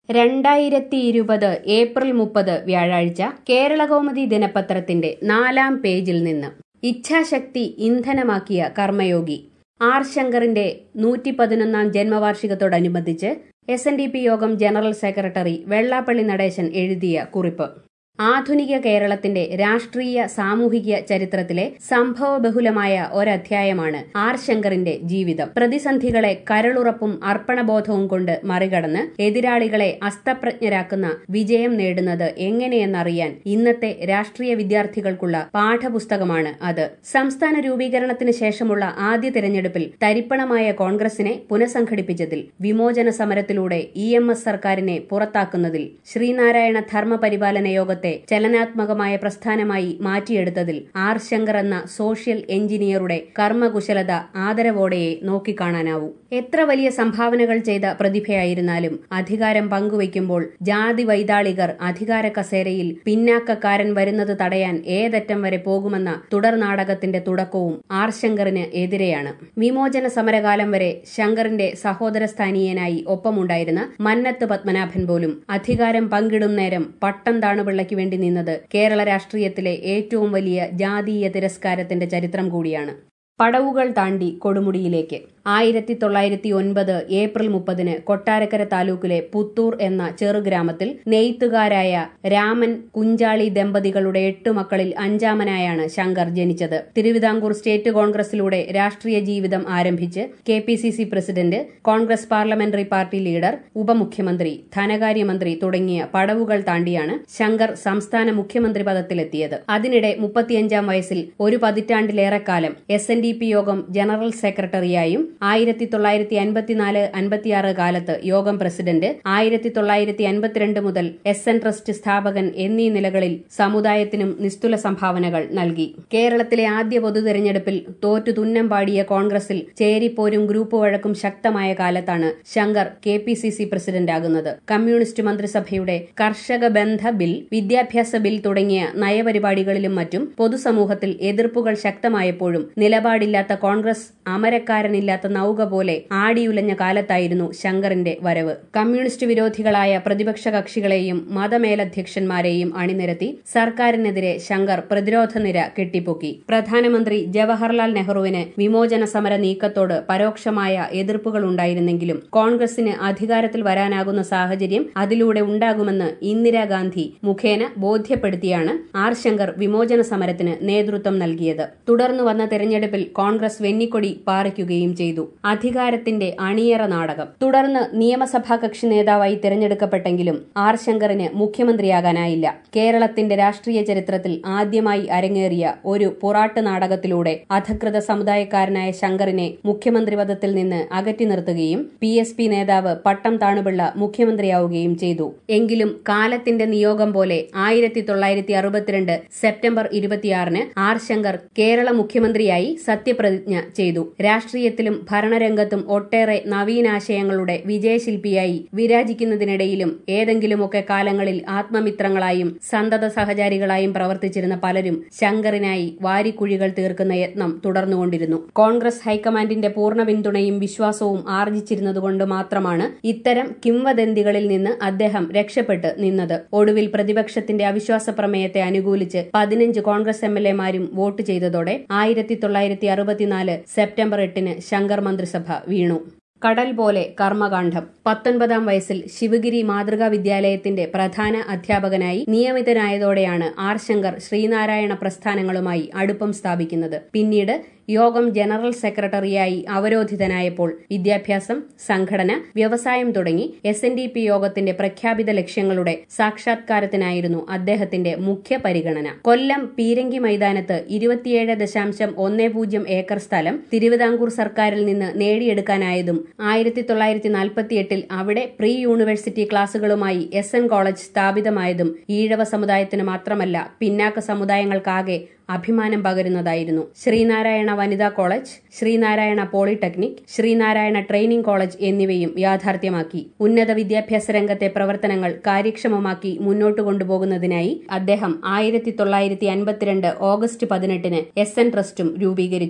രണ്ടായിരത്തി ഇരുപത് ഏപ്രിൽ മുപ്പത് വ്യാഴാഴ്ച കേരളകൗമുദി ദിനപത്രത്തിന്റെ നാലാം പേജിൽ നിന്ന് ഇച്ഛാശക്തി ഇന്ധനമാക്കിയ കർമ്മയോഗി ആർ ശങ്കറിന്റെ നൂറ്റി പതിനൊന്നാം ജന്മവാർഷികത്തോടനുബന്ധിച്ച് എസ് എൻ ഡി പി യോഗം ജനറൽ സെക്രട്ടറി വെള്ളാപ്പള്ളി നടേശൻ എഴുതിയ കുറിപ്പ് ആധുനിക കേരളത്തിന്റെ രാഷ്ട്രീയ സാമൂഹിക ചരിത്രത്തിലെ സംഭവബഹുലമായ ഒരധ്യായമാണ് ആർ ശങ്കറിന്റെ ജീവിതം പ്രതിസന്ധികളെ കരളുറപ്പും അർപ്പണബോധവും കൊണ്ട് മറികടന്ന് എതിരാളികളെ അസ്തപ്രജ്ഞരാക്കുന്ന വിജയം നേടുന്നത് എങ്ങനെയെന്നറിയാൻ ഇന്നത്തെ രാഷ്ട്രീയ വിദ്യാർത്ഥികൾക്കുള്ള പാഠപുസ്തകമാണ് അത് സംസ്ഥാന രൂപീകരണത്തിന് ശേഷമുള്ള ആദ്യ തെരഞ്ഞെടുപ്പിൽ തരിപ്പണമായ കോൺഗ്രസിനെ പുനഃസംഘടിപ്പിച്ചതിൽ വിമോചന സമരത്തിലൂടെ ഇ എം എസ് സർക്കാരിനെ പുറത്താക്കുന്നതിൽ ശ്രീനാരായണ ധർമ്മപരിപാലന യോഗത്തെ ചലനാത്മകമായ പ്രസ്ഥാനമായി മാറ്റിയെടുത്തതിൽ ആർ ശങ്കർ എന്ന സോഷ്യൽ എഞ്ചിനീയറുടെ കർമ്മകുശലത ആദരവോടെയെ നോക്കിക്കാണാനാവൂ എത്ര വലിയ സംഭാവനകൾ ചെയ്ത പ്രതിഭയായിരുന്നാലും അധികാരം പങ്കുവയ്ക്കുമ്പോൾ ജാതി വൈതാളികർ അധികാര കസേരയിൽ പിന്നാക്കക്കാരൻ വരുന്നത് തടയാൻ ഏതറ്റം വരെ പോകുമെന്ന തുടർ നാടകത്തിന്റെ തുടക്കവും ആർ ശങ്കറിന് എതിരെയാണ് വിമോചന സമരകാലം വരെ ശങ്കറിന്റെ സഹോദരസ്ഥാനീയനായി ഒപ്പമുണ്ടായിരുന്ന മന്നത്ത് പത്മനാഭൻ പോലും അധികാരം പങ്കിടും നേരം പട്ടം താണുപിള്ളയ്ക്ക് വേണ്ടി നിന്നത് കേരള രാഷ്ട്രീയത്തിലെ ഏറ്റവും വലിയ ജാതീയ തിരസ്കാരത്തിന്റെ ചരിത്രം കൂടിയാണ് പടവുകൾ താണ്ടി കൊടുമുടിയിലേക്ക് ആയിരത്തി തൊള്ളായിരത്തി ഒൻപത് ഏപ്രിൽ മുപ്പതിന് കൊട്ടാരക്കര താലൂക്കിലെ പുത്തൂർ എന്ന ചെറുഗ്രാമത്തിൽ നെയ്ത്തുകാരായ രാമൻ കുഞ്ചാളി ദമ്പതികളുടെ എട്ടു മക്കളിൽ അഞ്ചാമനായാണ് ശങ്കർ ജനിച്ചത് തിരുവിതാംകൂർ സ്റ്റേറ്റ് കോൺഗ്രസിലൂടെ രാഷ്ട്രീയ ജീവിതം ആരംഭിച്ച് K P C C president Congress parliamentary party leader ഉപമുഖ്യമന്ത്രി ധനകാര്യമന്ത്രി തുടങ്ങിയ പടവുകൾ താണ്ടിയാണ് ശങ്കർ സംസ്ഥാന മുഖ്യമന്ത്രി പദത്തിലെത്തിയത് അതിനിടെ മുപ്പത്തിയഞ്ചാം വയസ്സിൽ ഒരു പതിറ്റാണ്ടിലേറെക്കാലം എസ് എൻ ഡി പി യോഗം ജനറൽ സെക്രട്ടറിയായും ആയിരത്തി തൊള്ളായിരത്തി അൻപത്തിനാല് അൻപത്തിയാറ് കാലത്ത് യോഗം പ്രസിഡന്റ് ആയിരത്തി തൊള്ളായിരത്തി അൻപത്തിരണ്ട് മുതൽ എസ് എൻ ട്രസ്റ്റ് സ്ഥാപകൻ എന്നീ നിലകളിൽ സമുദായത്തിനും നിസ്തുല സംഭാവനകൾ നൽകി കേരളത്തിലെ ആദ്യ പൊതു തെരഞ്ഞെടുപ്പിൽ തോറ്റു തുന്നം പാടിയ കോൺഗ്രസിൽ ചേരിപ്പോരും ഗ്രൂപ്പ് വഴക്കും ശക്തമായ കാലത്താണ് Shankar K P C C പ്രസിഡന്റാകുന്നത് കമ്മ്യൂണിസ്റ്റ് മന്ത്രിസഭയുടെ കർഷക ബന്ധ ബിൽ വിദ്യാഭ്യാസ ബിൽ തുടങ്ങിയ നയപരിപാടികളിലും മറ്റും പൊതുസമൂഹത്തിൽ എതിർപ്പുകൾ ശക്തമായപ്പോഴും നിലപാടില്ലാത്ത കോൺഗ്രസ് അമരക്കാരനില്ലാത്ത നൌക പോലെ ആടിയുലഞ്ഞ കാലത്തായിരുന്നു ശങ്കറിന്റെ വരവ് കമ്മ്യൂണിസ്റ്റ് വിരോധികളായ പ്രതിപക്ഷ കക്ഷികളെയും മതമേലധ്യക്ഷന്മാരെയും അണിനിരത്തി സർക്കാരിനെതിരെ ശങ്കർ പ്രതിരോധ നിര കെട്ടിപ്പൊക്കി പ്രധാനമന്ത്രി ജവഹർലാൽ നെഹ്റുവിന് വിമോചന സമര നീക്കത്തോട് പരോക്ഷമായ എതിർപ്പുകൾ ഉണ്ടായിരുന്നെങ്കിലും കോൺഗ്രസിന് അധികാരത്തിൽ വരാനാകുന്ന സാഹചര്യം അതിലൂടെ ഉണ്ടാകുമെന്ന് ഇന്ദിരാഗാന്ധി മുഖേന ബോധ്യപ്പെടുത്തിയാണ് ആർ ശങ്കർ വിമോചന സമരത്തിന് നേതൃത്വം നൽകിയത് തുടർന്ന് വന്ന തെരഞ്ഞെടുപ്പിൽ കോൺഗ്രസ് വെന്നിക്കൊടി പാറിക്കുകയും ചെയ്തു അധികാരത്തിന്റെ അണിയറ നാടകം തുടർന്ന് നിയമസഭാ കക്ഷി നേതാവായി തിരഞ്ഞെടുക്കപ്പെട്ടെങ്കിലും ആർ ശങ്കറിന് മുഖ്യമന്ത്രിയാകാനായില്ല കേരളത്തിന്റെ രാഷ്ട്രീയ ചരിത്രത്തിൽ ആദ്യമായി അരങ്ങേറിയ ഒരു പുറാട്ട് നാടകത്തിലൂടെ അധകൃത സമുദായക്കാരനായ ശങ്കറിനെ മുഖ്യമന്ത്രി പദത്തിൽ നിന്ന് അകറ്റി നിർത്തുകയും പി എസ് പി നേതാവ് പട്ടം താണുപിള്ള മുഖ്യമന്ത്രിയാവുകയും ചെയ്തു എങ്കിലും കാലത്തിന്റെ നിയോഗം പോലെ ആയിരത്തി തൊള്ളായിരത്തി അറുപത്തിരണ്ട് സെപ്റ്റംബർ ഇരുപത്തിയാറിന് ആർ ശങ്കർ കേരള മുഖ്യമന്ത്രിയായി സത്യപ്രതിജ്ഞ ചെയ്തു രാഷ്ട്രീയത്തിലും ഭരണരംഗത്തും ഒട്ടേറെ നവീനാശയങ്ങളുടെ വിജയശില്പിയായി വിരാജിക്കുന്നതിനിടയിലും ഏതെങ്കിലുമൊക്കെ കാലങ്ങളിൽ ആത്മമിത്രങ്ങളായും സന്തത സഹചാരികളായും പ്രവർത്തിച്ചിരുന്ന പലരും ശങ്കറിനായി വാരിക്കുഴികൾ തീർക്കുന്ന യത്നം തുടർന്നുകൊണ്ടിരുന്നു കോൺഗ്രസ് ഹൈക്കമാൻഡിന്റെ പൂർണ്ണ പിന്തുണയും വിശ്വാസവും ആർജിച്ചിരുന്നതുകൊണ്ട് മാത്രമാണ് ഇത്തരം കിംവദന്തികളിൽ നിന്ന് അദ്ദേഹം രക്ഷപ്പെട്ട് നിന്നത് ഒടുവിൽ പ്രതിപക്ഷത്തിന്റെ അവിശ്വാസ പ്രമേയത്തെ അനുകൂലിച്ച് പതിനഞ്ച് കോൺഗ്രസ് എം എൽ എമാരും വോട്ട് ചെയ്തതോടെ ആയിരത്തി തൊള്ളായിരത്തി അറുപത്തിനാല് സെപ്റ്റംബർ എട്ടിന് ശങ്കർ മന്ത്രിസഭ വീണു കടൽ പോലെ കർമ്മകാന്ഡം പത്തൊൻപതാം വയസ്സിൽ ശിവഗിരി മാതൃകാ വിദ്യാലയത്തിന്റെ പ്രധാന അധ്യാപകനായി നിയമിതനായതോടെയാണ് ആർ ശങ്കർ ശ്രീനാരായണ പ്രസ്ഥാനങ്ങളുമായി അടുപ്പം സ്ഥാപിക്കുന്നത് പിന്നീട് യോഗം ജനറൽ സെക്രട്ടറിയായി അവരോധിതനായപ്പോൾ വിദ്യാഭ്യാസം സംഘടന വ്യവസായം തുടങ്ങി എസ് എൻ ഡി പി യോഗത്തിന്റെ പ്രഖ്യാപിത ലക്ഷ്യങ്ങളുടെ സാക്ഷാത്കാരത്തിനായിരുന്നു അദ്ദേഹത്തിന്റെ മുഖ്യ പരിഗണന കൊല്ലം പീരങ്കി മൈതാനത്ത് ഇരുപത്തിയേഴ് ദശാംശം ഒന്ന് പൂജ്യം ഏക്കർ സ്ഥലം തിരുവിതാംകൂർ സർക്കാരിൽ നിന്ന് നേടിയെടുക്കാനായതും ആയിരത്തി തൊള്ളായിരത്തി നാൽപ്പത്തിയെട്ടിൽ അവിടെ പ്രീ യൂണിവേഴ്സിറ്റി ക്ലാസുകളുമായി എസ് എൻ കോളേജ് സ്ഥാപിതമായതും ഈഴവ സമുദായത്തിന് മാത്രമല്ല പിന്നാക്ക സമുദായങ്ങൾക്കാകെ അഭിമാനം പകരുന്നതായിരുന്നു ശ്രീനാരായണ വനിതാ college Sree Narayana polytechnic Sree Narayana training college എന്നിവയും യാഥാർത്ഥ്യമാക്കി ഉന്നത വിദ്യാഭ്യാസ രംഗത്തെ പ്രവർത്തനങ്ങൾ കാര്യക്ഷമമാക്കി മുന്നോട്ട് കൊണ്ടുപോകുന്നതിനായി അദ്ദേഹം ആയിരത്തി തൊള്ളായിരത്തി അൻപത്തിരണ്ട് ഓഗസ്റ്റ് പതിനെട്ടിന് എസ് എൻ ട്രസ്റ്റും രൂപീകരിച്ചു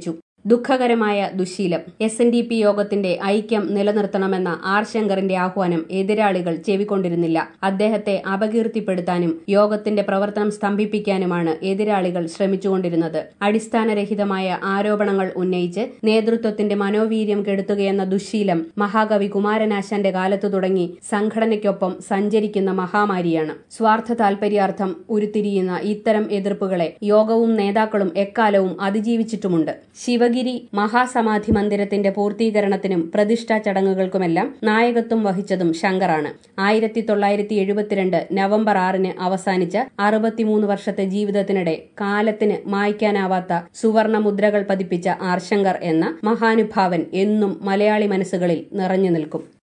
ദുഃഖകരമായ ദുശീലം എസ് എൻ ഡി പി യോഗത്തിന്റെ ഐക്യം നിലനിർത്തണമെന്ന ആർ ശങ്കറിന്റെ ആഹ്വാനം എതിരാളികൾ ചെവിക്കൊണ്ടിരുന്നില്ല അദ്ദേഹത്തെ അപകീർത്തിപ്പെടുത്താനും യോഗത്തിന്റെ പ്രവർത്തനം സ്തംഭിപ്പിക്കാനുമാണ് എതിരാളികൾ ശ്രമിച്ചുകൊണ്ടിരുന്നത് അടിസ്ഥാനരഹിതമായ ആരോപണങ്ങൾ ഉന്നയിച്ച് നേതൃത്വത്തിന്റെ മനോവീര്യം കെടുത്തുകയെന്ന ദുശീലം മഹാകവി കുമാരനാശാന്റെ കാലത്തു തുടങ്ങി സംഘടനയ്ക്കൊപ്പം സഞ്ചരിക്കുന്ന മഹാമാരിയാണ് സ്വാർത്ഥ താൽപര്യാർത്ഥം ഉരുത്തിരിയുന്ന ഇത്തരം എതിർപ്പുകളെ യോഗവും നേതാക്കളും എക്കാലവും അതിജീവിച്ചിട്ടുമുണ്ട് ശിവഗിരി മഹാസമാധി മന്ദിരത്തിന്റെ പൂർത്തീകരണത്തിനും പ്രതിഷ്ഠാ ചടങ്ങുകൾക്കുമെല്ലാം നായകത്വം വഹിച്ചതും ശങ്കറാണ് ആയിരത്തി തൊള്ളായിരത്തി എഴുപത്തിരണ്ട് നവംബർ ആറിന് അവസാനിച്ച അറുപത്തിമൂന്ന് വർഷത്തെ ജീവിതത്തിനിടെ കാലത്തിന് മായ്ക്കാനാവാത്ത സുവർണ മുദ്രകൾ പതിപ്പിച്ച ആർ ശങ്കർ എന്ന മഹാനുഭാവൻ എന്നും മലയാളി മനസ്സുകളിൽ നിറഞ്ഞു നിൽക്കും